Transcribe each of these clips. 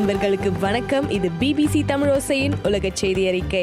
நண்பர்களுக்கு வணக்கம் இது பிபிசி தமிழோசையின் உலக செய்தி அறிக்கை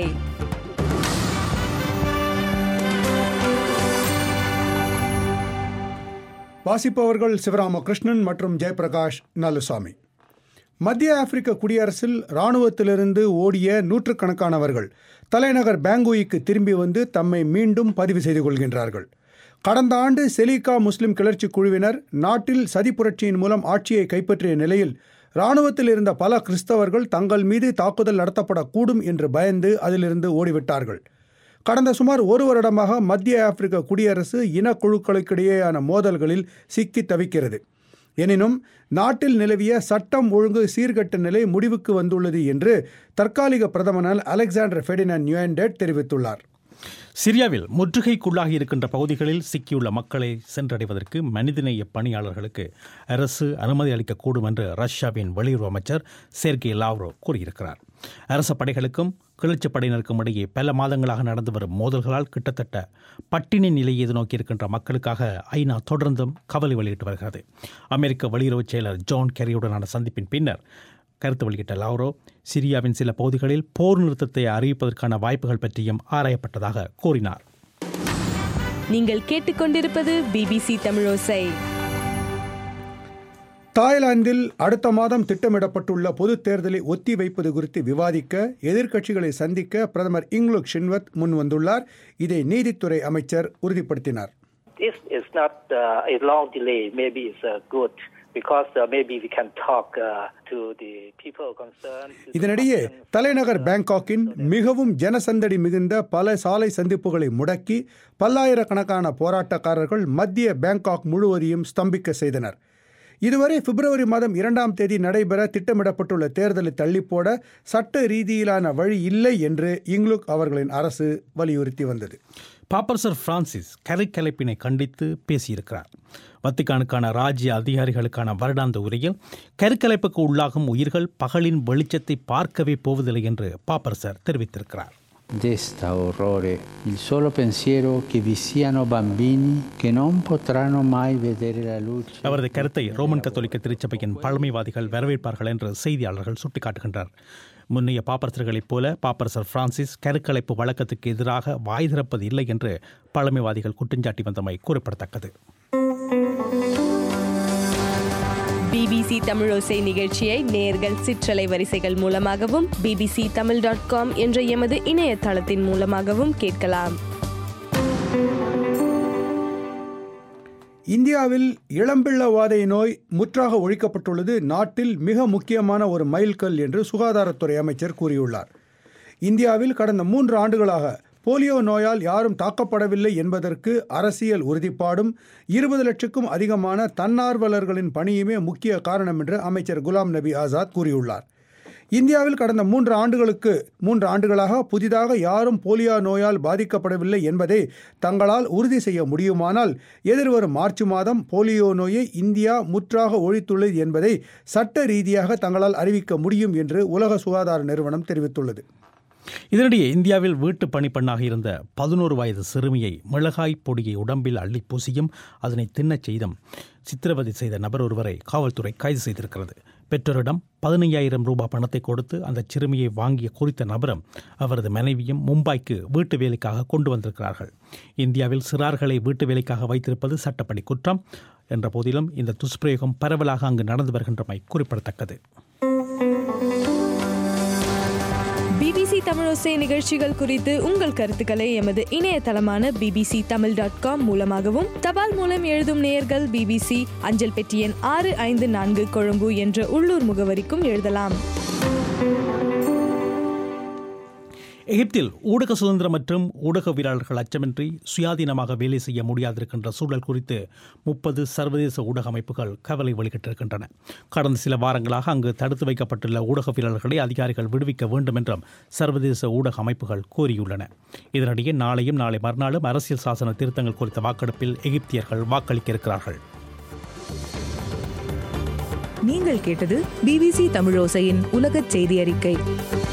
வாசிப்பவர்கள் சிவராமகிருஷ்ணன் மற்றும் ஜெயபிரகாஷ் நாலுசாமி மத்திய ஆப்பிரிக்க குடியரசில் இராணுவத்திலிருந்து ஓடிய நூற்றுக்கணக்கானவர்கள் தலைநகர் பேங்குயிக்கு திரும்பி வந்து தம்மை மீண்டும் பதிவு செய்து கொள்கின்றார்கள் கடந்த ஆண்டு செலிகா முஸ்லிம் கிளர்ச்சி குழுவினர் நாட்டில் சதி புரட்சியின் மூலம் ஆட்சியை கைப்பற்றிய நிலையில் இராணுவத்தில் இருந்த பல கிறிஸ்தவர்கள் தங்கள் மீது தாக்குதல் நடத்தப்படக்கூடும் என்று பயந்து அதிலிருந்து ஓடிவிட்டார்கள் கடந்த சுமார் ஒரு வருடமாக மத்திய ஆப்பிரிக்க குடியரசு இனக்குழுக்களுக்கிடையேயான மோதல்களில் சிக்கி தவிக்கிறது எனினும் நாட்டில் நிலவிய சட்டம் ஒழுங்கு சீர்கட்ட நிலை முடிவுக்கு வந்துள்ளது என்று தற்காலிக பிரதமர் அலெக்சாண்டர் ஃபெடினன் நியூயண்டட் தெரிவித்துள்ளார் சிரியாவில் முற்றுகைக்குள்ளாகி இருக்கின்ற பகுதிகளில் சிக்கியுள்ள மக்களை சென்றடைவதற்கு மனிதநேய பணியாளர்களுக்கு அரசு அனுமதி அளிக்கக்கூடும் என்று ரஷ்யாவின் வெளியுறவு அமைச்சர் செர்கே லாவ்ரோ கூறியிருக்கிறார் அரச படைகளுக்கும் கிளர்ச்சி படையினருக்கும் இடையே பல மாதங்களாக நடந்து வரும் மோதல்களால் கிட்டத்தட்ட பட்டினி நிலையை எதிர்நோக்கியிருக்கின்ற மக்களுக்காக ஐநா தொடர்ந்தும் கவலை வெளியிட்டு வருகிறது அமெரிக்க வெளியுறவு செயலர் ஜான் கெரியுடனான சந்திப்பின் பின்னர் கருத்து வெளியிட்ட லாவ்ரோ சிரியாவின் சில பகுதிகளில் போர் நிறுத்தத்தை அறிவிப்பதற்கான வாய்ப்புகள் பற்றியும் ஆராயப்பட்டதாக கூறினார் நீங்கள் கேட்டுக்கொண்டிருப்பது பிபிசி தமிழோசை தாய்லாந்தில் அடுத்த மாதம் திட்டமிடப்பட்டுள்ள பொதுத் தேர்தலை ஒத்தி வைப்பது குறித்து விவாதிக்க எதிர்க்கட்சிகளை சந்திக்க பிரதமர் இங்லுக் ஷின்வத் முன் வந்துள்ளார் இதை நீதித்துறை அமைச்சர் உறுதிப்படுத்தினார் This is not uh, a long delay. Maybe it's uh, good because uh, maybe we can talk uh, to the people concerned. to the இதனிடையே citizens. தலைநகர் பேங்காக்கின் மிகவும் ஜனசந்தடி மிகுந்த பல சாலை சந்திப்புகளை முடக்கி பல்லாயிரக்கணக்கான போராட்டக்காரர்கள் மத்திய பேங்காக் முழுவதையும் ஸ்தம்பிக்க செய்தனர் இதுவரை பிப்ரவரி மாதம் இரண்டாம் தேதி நடைபெற திட்டமிடப்பட்டுள்ள தேர்தலை தள்ளிப்போட சட்ட ரீதியிலான வழி இல்லை என்று இங்லுக் அவர்களின் அரசு வலியுறுத்தி வந்தது பாப்பர்சர் பிரான்சிஸ் கரைக்கலைப்பினை கண்டித்து பேசியிருக்கிறார் வத்திக்கானுக்கான ராஜ்ய அதிகாரிகளுக்கான வருடாந்த உரையில் கருக்கலைப்புக்கு உள்ளாகும் உயிர்கள் பகலின் வெளிச்சத்தை பார்க்கவே போவதில்லை என்று பாப்பர்சர் தெரிவித்திருக்கிறார் Desta orrore il solo pensiero che vi siano bambini che non potranno mai vedere la luce. அவரது கருத்தை ரோமன் கத்தோலிக்க திருச்சபையின் பழமைவாதிகள் வரவேற்பார்கள் என்று செய்தியாளர்கள் சுட்டிக்காட்டுகின்றனர் முன்னைய பாப்பரசர்களைப் போல பாப்பரசர் பிரான்சிஸ் கருக்கலைப்பு வழக்கத்துக்கு எதிராக வாய் திறப்பது இல்லை என்று பழமைவாதிகள் குற்றஞ்சாட்டி வந்தமை குறிப்பிடத்தக்கது பிபிசி தமிழோசை நிகழ்ச்சியை நேர்கள் சிற்றலை வரிசைகள் மூலமாகவும் பிபிசி தமிழ் டாட் காம் என்ற எமது இணையதளத்தின் மூலமாகவும் கேட்கலாம் இந்தியாவில் இளம்பிள்ளவாதை நோய் முற்றாக ஒழிக்கப்பட்டுள்ளது நாட்டில் மிக முக்கியமான ஒரு மைல்கல் என்று சுகாதாரத்துறை அமைச்சர் கூறியுள்ளார் இந்தியாவில் கடந்த மூன்று ஆண்டுகளாக போலியோ நோயால் யாரும் தாக்கப்படவில்லை என்பதற்கு அரசியல் உறுதிப்பாடும் இருபது லட்சக்கும் அதிகமான தன்னார்வலர்களின் பணியுமே முக்கிய காரணம் என்று அமைச்சர் குலாம் நபி ஆசாத் கூறியுள்ளார் இந்தியாவில் கடந்த மூன்று ஆண்டுகளுக்கு மூன்று ஆண்டுகளாக புதிதாக யாரும் போலியோ நோயால் பாதிக்கப்படவில்லை என்பதை தங்களால் உறுதி செய்ய முடியுமானால் எதிர்வரும் மார்ச் மாதம் போலியோ நோயை இந்தியா முற்றாக ஒழித்துள்ளது என்பதை சட்ட ரீதியாக தங்களால் அறிவிக்க முடியும் என்று உலக சுகாதார நிறுவனம் தெரிவித்துள்ளது இதனிடையே இந்தியாவில் வீட்டு பணிப்பெண்ணாக இருந்த பதினோரு வயது சிறுமியை மிளகாய் பொடியை உடம்பில் அள்ளி பூசியும் அதனை தின்னச் செய்தும் சித்திரவதை செய்த நபர் ஒருவரை காவல்துறை கைது செய்திருக்கிறது பெற்றோரிடம் பதினையாயிரம் ரூபாய் பணத்தை கொடுத்து அந்த சிறுமியை வாங்கிய குறித்த நபரும் அவரது மனைவியும் மும்பாய்க்கு வீட்டு வேலைக்காக கொண்டு வந்திருக்கிறார்கள் இந்தியாவில் சிறார்களை வீட்டு வேலைக்காக வைத்திருப்பது சட்டப்படி குற்றம் என்ற போதிலும் இந்த துஷ்பிரயோகம் பரவலாக அங்கு நடந்து வருகின்றமை குறிப்பிடத்தக்கது பிபிசி தமிழோசை நிகழ்ச்சிகள் குறித்து உங்கள் கருத்துக்களை எமது இணையதளமான பிபிசி தமிழ் டாட் காம் மூலமாகவும் தபால் மூலம் எழுதும் நேயர்கள் பிபிசி அஞ்சல் பெட்டி எண் ஆறு ஐந்து நான்கு கொழும்பு என்ற உள்ளூர் முகவரிக்கும் எழுதலாம் எகிப்தில் ஊடக சுதந்திரம் மற்றும் ஊடகவியலாளர்கள் அச்சமின்றி சுயாதீனமாக வேலை செய்ய முடியாதிருக்கின்ற சூழல் குறித்து முப்பது சர்வதேச ஊடக அமைப்புகள் கவலை வெளியிட்டிருக்கின்றன கடந்த சில வாரங்களாக அங்கு தடுத்து வைக்கப்பட்டுள்ள ஊடகவியலாளர்களை அதிகாரிகள் விடுவிக்க வேண்டும் என்றும் சர்வதேச ஊடக அமைப்புகள் கோரியுள்ளன இதனிடையே நாளையும் நாளை மறுநாளும் அரசியல் சாசன திருத்தங்கள் குறித்த வாக்கெடுப்பில் எகிப்தியர்கள் வாக்களிக்க இருக்கிறார்கள் நீங்கள் கேட்டது பிபிசி தமிழோசையின் உலகச் செய்தி அறிக்கை